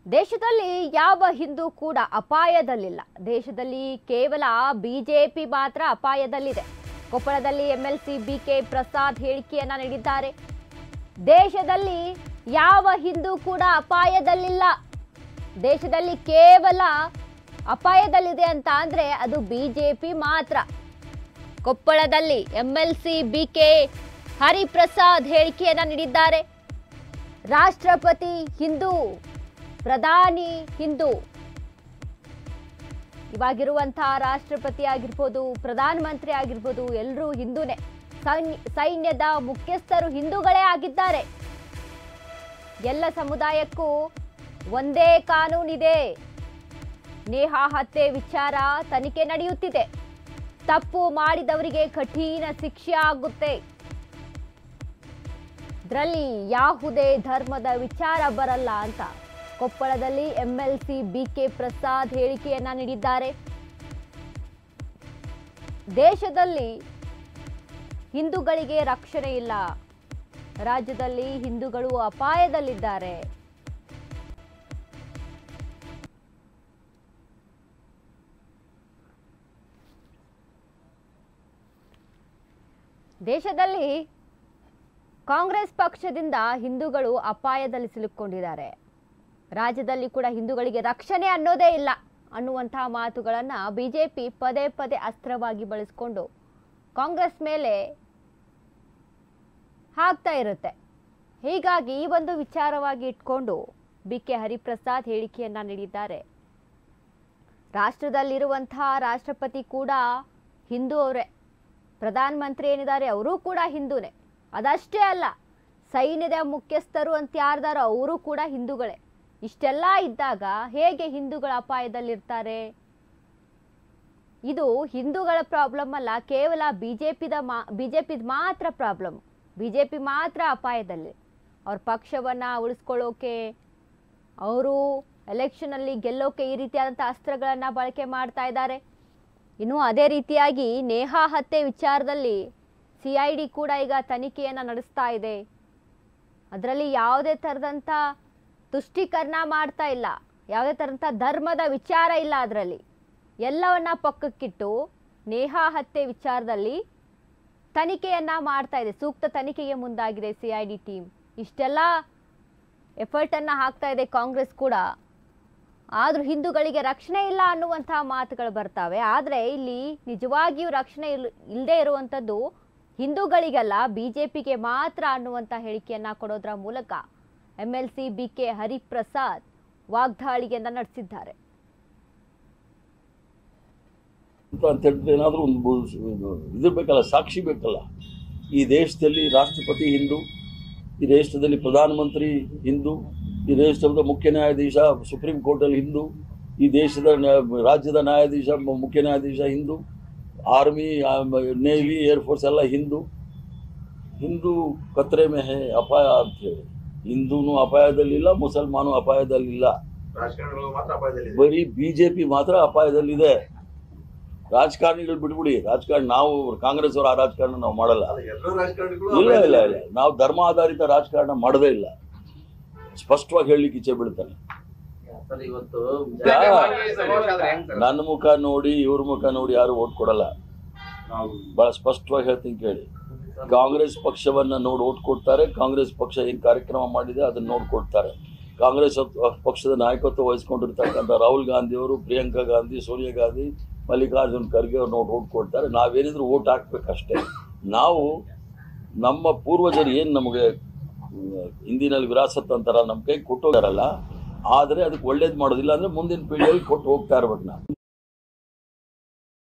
ದೇಶದಲ್ಲಿ ಯಾವ ಹಿಂದೂ ಕೂಡ ಅಪಾಯದಲ್ಲಿಲ್ಲ ದೇಶದಲ್ಲಿ ಕೇವಲ ಬಿಜೆಪಿ ಮಾತ್ರ ಅಪಾಯದಲ್ಲಿದೆ ಕೊಪ್ಪಳದಲ್ಲಿ ಎಂಎಲ್ಸಿ ಬಿಕೆ ಪ್ರಸಾದ್ ಹೇಳಿಕೆಯನ್ನ ನೀಡಿದ್ದಾರೆ ದೇಶದಲ್ಲಿ ಯಾವ ಹಿಂದೂ ಕೂಡ ಅಪಾಯದಲ್ಲಿಲ್ಲ ದೇಶದಲ್ಲಿ ಕೇವಲ ಅಪಾಯದಲ್ಲಿದೆ ಅಂತ ಅಂದ್ರೆ ಅದು ಬಿಜೆಪಿ ಮಾತ್ರ ಕೊಪ್ಪಳದಲ್ಲಿ ಎಂಎಲ್ಸಿ ಬಿಕೆ ಹರಿಪ್ರಸಾದ್ ಹೇಳಿಕೆಯನ್ನ ನೀಡಿದ್ದಾರೆ ರಾಷ್ಟ್ರಪತಿ ಹಿಂದೂ ಪ್ರಧಾನಿ ಹಿಂದೂ ಇವಾಗಿರುವಂತಹ ರಾಷ್ಟ್ರಪತಿ ಆಗಿರ್ಬೋದು ಪ್ರಧಾನಮಂತ್ರಿ ಆಗಿರ್ಬೋದು ಎಲ್ಲರೂ ಹಿಂದೂನೇ ಸೈನ್ಯ ಸೈನ್ಯದ ಮುಖ್ಯಸ್ಥರು ಹಿಂದೂಗಳೇ ಆಗಿದ್ದಾರೆ ಎಲ್ಲ ಸಮುದಾಯಕ್ಕೂ ಒಂದೇ ಕಾನೂನಿದೆ ನೇಹಾ ಹತ್ಯೆ ವಿಚಾರ ತನಿಖೆ ನಡೆಯುತ್ತಿದೆ ತಪ್ಪು ಮಾಡಿದವರಿಗೆ ಕಠಿಣ ಶಿಕ್ಷೆ ಆಗುತ್ತೆ ಇದರಲ್ಲಿ ಯಾವುದೇ ಧರ್ಮದ ವಿಚಾರ ಬರಲ್ಲ ಅಂತ ಕೊಪ್ಪಳದಲ್ಲಿ ಎಂಎಲ್ಸಿ ಬಿಕೆ ಪ್ರಸಾದ್ ಹೇಳಿಕೆಯನ್ನ ನೀಡಿದ್ದಾರೆ ದೇಶದಲ್ಲಿ ಹಿಂದೂಗಳಿಗೆ ರಕ್ಷಣೆ ಇಲ್ಲ ರಾಜ್ಯದಲ್ಲಿ ಹಿಂದೂಗಳು ಅಪಾಯದಲ್ಲಿದ್ದಾರೆ ದೇಶದಲ್ಲಿ ಕಾಂಗ್ರೆಸ್ ಪಕ್ಷದಿಂದ ಹಿಂದೂಗಳು ಅಪಾಯದಲ್ಲಿ ಸಿಲುಕೊಂಡಿದ್ದಾರೆ ರಾಜ್ಯದಲ್ಲಿ ಕೂಡ ಹಿಂದೂಗಳಿಗೆ ರಕ್ಷಣೆ ಅನ್ನೋದೇ ಇಲ್ಲ ಅನ್ನುವಂತಹ ಮಾತುಗಳನ್ನ ಬಿಜೆಪಿ ಪದೇ ಪದೇ ಅಸ್ತ್ರವಾಗಿ ಬಳಸಿಕೊಂಡು ಕಾಂಗ್ರೆಸ್ ಮೇಲೆ ಹಾಕ್ತಾ ಇರುತ್ತೆ ಹೀಗಾಗಿ ಈ ಒಂದು ವಿಚಾರವಾಗಿ ಇಟ್ಕೊಂಡು ಬಿ ಕೆ ಹರಿಪ್ರಸಾದ್ ಹೇಳಿಕೆಯನ್ನ ನೀಡಿದ್ದಾರೆ ರಾಷ್ಟ್ರದಲ್ಲಿರುವಂತಹ ರಾಷ್ಟ್ರಪತಿ ಕೂಡ ಹಿಂದೂ ಅವರೇ ಪ್ರಧಾನಮಂತ್ರಿ ಏನಿದ್ದಾರೆ ಅವರೂ ಕೂಡ ಹಿಂದೂನೇ ಅದಷ್ಟೇ ಅಲ್ಲ ಸೈನ್ಯದ ಮುಖ್ಯಸ್ಥರು ಅಂತ ಯಾರ್ದಾರೋ ಅವರು ಕೂಡ ಹಿಂದೂಗಳೇ ಇಷ್ಟೆಲ್ಲ ಇದ್ದಾಗ ಹೇಗೆ ಹಿಂದೂಗಳ ಅಪಾಯದಲ್ಲಿರ್ತಾರೆ ಇದು ಹಿಂದೂಗಳ ಪ್ರಾಬ್ಲಮ್ ಅಲ್ಲ ಕೇವಲ ಬಿಜೆಪಿದ ಮಾ ಬಿಜೆಪಿದ ಮಾತ್ರ ಪ್ರಾಬ್ಲಮ್ ಬಿಜೆಪಿ ಮಾತ್ರ ಅಪಾಯದಲ್ಲಿ ಅವ್ರ ಪಕ್ಷವನ್ನ ಉಳಿಸ್ಕೊಳ್ಳೋಕೆ ಅವರು ಎಲೆಕ್ಷನಲ್ಲಿ ಗೆಲ್ಲೋಕೆ ಈ ರೀತಿಯಾದಂಥ ಅಸ್ತ್ರಗಳನ್ನ ಬಳಕೆ ಮಾಡ್ತಾ ಇದ್ದಾರೆ ಇನ್ನು ಅದೇ ರೀತಿಯಾಗಿ ನೇಹಾ ಹತ್ಯೆ ವಿಚಾರದಲ್ಲಿ ಸಿ ಐ ಡಿ ಕೂಡ ಈಗ ತನಿಖೆಯನ್ನು ನಡೆಸ್ತಾ ಇದೆ ಅದರಲ್ಲಿ ಯಾವುದೇ ಥರದಂಥ ತುಷ್ಟೀಕರಣ ಮಾಡ್ತಾ ಇಲ್ಲ ಯಾವುದೇ ಥರಂಥ ಧರ್ಮದ ವಿಚಾರ ಇಲ್ಲ ಅದರಲ್ಲಿ ಎಲ್ಲವನ್ನ ಪಕ್ಕಕ್ಕಿಟ್ಟು ನೇಹಾ ಹತ್ಯೆ ವಿಚಾರದಲ್ಲಿ ತನಿಖೆಯನ್ನ ಮಾಡ್ತಾ ಇದೆ ಸೂಕ್ತ ತನಿಖೆಗೆ ಮುಂದಾಗಿದೆ ಸಿ ಐ ಡಿ ಟೀಮ್ ಇಷ್ಟೆಲ್ಲ ಎಫರ್ಟನ್ನು ಹಾಕ್ತಾ ಇದೆ ಕಾಂಗ್ರೆಸ್ ಕೂಡ ಆದರೂ ಹಿಂದೂಗಳಿಗೆ ರಕ್ಷಣೆ ಇಲ್ಲ ಅನ್ನುವಂತಹ ಮಾತುಗಳು ಬರ್ತಾವೆ ಆದರೆ ಇಲ್ಲಿ ನಿಜವಾಗಿಯೂ ರಕ್ಷಣೆ ಇಲ್ ಇಲ್ಲದೆ ಇರುವಂಥದ್ದು ಹಿಂದೂಗಳಿಗಲ್ಲ ಬಿ ಜೆ ಪಿಗೆ ಮಾತ್ರ ಅನ್ನುವಂಥ ಹೇಳಿಕೆಯನ್ನ ಕೊಡೋದ್ರ ಮೂಲಕ M L C B K Hariprasad ವಾಗ್ದಾಳಿಯನ್ನ ನಡೆಸಿದ್ದಾರೆ ಅಂತ ಅಂತ ಹೇಳಿದ್ರೆ ಏನಾದರೂ ಒಂದು ಬು- ಇದು ಇದು ಬೇಕಲ್ಲ ಸಾಕ್ಷಿ ಬೇಕಲ್ಲ ಈ ದೇಶದಲ್ಲಿ ರಾಷ್ಟ್ರಪತಿ ಹಿಂದೂ ಈ ದೇಶದಲ್ಲಿ ಪ್ರಧಾನಮಂತ್ರಿ ಹಿಂದೂ ಈ ದೇಶದ ಮುಖ್ಯ ನ್ಯಾಯಾಧೀಶ ಸುಪ್ರೀಂ ಕೋರ್ಟಲ್ಲಿ ಹಿಂದೂ ಈ ದೇಶದ ನ್ಯಾ- ರಾಜ್ಯದ ನ್ಯಾಯಾಧೀಶ ಮು- ಮುಖ್ಯ ನ್ಯಾಯಾಧೀಶ ಹಿಂದೂ ಆರ್ಮಿ ನೇವಿ ಏರ್ಫೋರ್ಸ್ ಎಲ್ಲ ಹಿಂದೂ ಹಿಂದೂ ಕತ್ರೆ ಮೇ ಹೇ ಅಪಾಯ ಅಂತ ಹೇಳಿ ಹಿಂದೂನು ಅಪಾಯದಲ್ಲಿಲ್ಲ ಮುಸಲ್ಮಾನು ಅಪಾಯದಲ್ಲಿಲ್ಲ ರಾಜಕಾರಣಿಗಳು ಮಾತ್ರ ಅಪಾಯದಲ್ಲಿದೆ ಬರೀ ಬಿಜೆಪಿ ಮಾತ್ರ ಅಪಾಯದಲ್ಲಿದೆ ರಾಜಕಾರಣಿಗಳು ಬಿಟ್ಬಿಡಿ ರಾಜಕಾರಣ ನಾವು ಕಾಂಗ್ರೆಸ್ ಅವರ ಆ ರಾಜಕಾರಣ ನಾವು ಮಾಡಲ್ಲ ಅಲ್ಲ, ಎಲ್ಲರೂ ರಾಜಕಾರಣಿಗಳು ಇಲ್ಲ ಇಲ್ಲ ಇಲ್ಲ ಅಪಾಯದಲ್ಲಿದೆ. ನಾವು ಧರ್ಮ ಆಧಾರಿತ ರಾಜಕಾರಣ ಮಾಡದೇ ಇಲ್ಲ ಸ್ಪಷ್ಟವಾಗಿ ಹೇಳಲಿಕ್ಕೆ ಇಚ್ಛೆ ಬೀಳ್ತಾನೆ ಸರ್ ಇವತ್ತು ನನ್ನ ಮುಖ ನೋಡಿ ಇವ್ರ ಮುಖ ನೋಡಿ ಯಾರು ಓಟ್ ಕೊಡಲ್ಲ ಬಹಳ ಸ್ಪಷ್ಟವಾಗಿ ಹೇಳ್ತೀನಿ ಕೇಳಿ ಕಾಂಗ್ರೆಸ್ ಪಕ್ಷವನ್ನ ನೋಡಿ ಓಟ್ ಕೊಡ್ತಾರೆ ಕಾಂಗ್ರೆಸ್ ಪಕ್ಷ ಏನ್ ಕಾರ್ಯಕ್ರಮ ಮಾಡಿದೆ ಅದನ್ನ ನೋಡ್ಕೊಡ್ತಾರೆ ಕಾಂಗ್ರೆಸ್ ಅತ್- ಪಕ್ಷದ ನಾಯಕತ್ವ ವಹಿಸ್ಕೊಂಡಿರ್ತಕ್ಕಂಥ ರಾಹುಲ್ ಗಾಂಧಿ ಅವರು ಪ್ರಿಯಾಂಕಾ ಗಾಂಧಿ ಸೋನಿಯಾ ಗಾಂಧಿ ಮಲ್ಲಿಕಾರ್ಜುನ್ ಖರ್ಗೆ ಅವ್ರು ನೋಡಿ ಓಟ್ ಕೊಡ್ತಾರೆ ನಾವೇನಿದ್ರು ಓಟ್ ಹಾಕ್ಬೇಕಷ್ಟೇ ನಾವು ನಮ್ಮ ಪೂರ್ವಜರು ಏನು ನಮಗೆ ಹ್ಮ್, ಹಿಂದಿನಲ್ಲಿ ವಿರಾಸತ್ ಅಂತಾರ ನಮ್ಮ ಕೈ ಕೊಟ್ಟೋಗಾರಲ್ಲ ಆದರೆ ಅದಕ್ಕೆ ಒಳ್ಳೇದು ಮಾಡೋದಿಲ್ಲ ಅಂದರೆ ಮುಂದಿನ ಪೀಳಿಗೆಯಲ್ಲಿ ಕೊಟ್ಟು ಹೋಗ್ತಾ ಇರ್ಬೇಕು ನಾವು